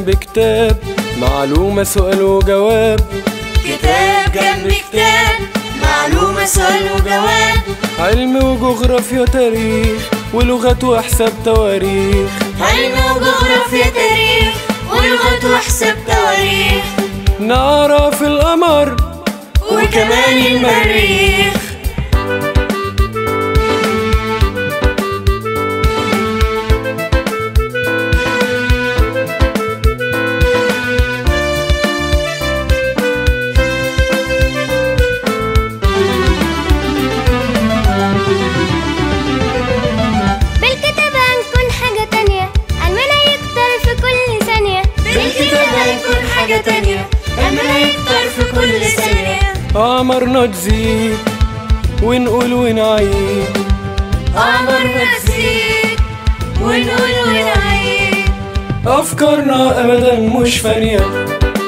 جنب كتاب معلومة سؤال وجواب كتاب جنب كتاب معلومة سؤال وجواب علم وجغرافيا تاريخ ولغات وحساب تواريخ علم وجغرافيا تاريخ ولغة وحساب تواريخ نعرف القمر وكمان المريخ بالكتاب هنكون حاجة تانية علمنا يكتر في كل ثانية بالكتاب هيكون حاجة تانية علمنا يكتر في كل ثانية أعمارنا تزيد ونقول ونعيد أمرنا تزيد ونقول ونعيد أفكارنا أبدا مش فانية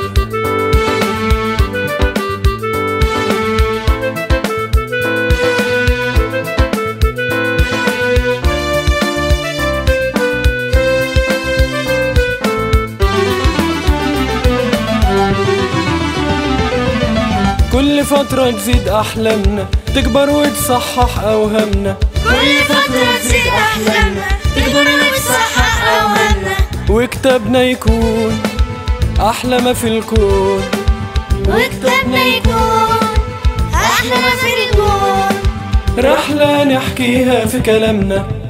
كل فترة تزيد أحلامنا تكبر وتصحح أوهامنا كل فترة تزيد أحلامنا تكبر وتصحح أوهامنا وكتابنا يكون أحلى ما في الكون وكتابنا يكون أحلى ما في الكون رحلة نحكيها في كلامنا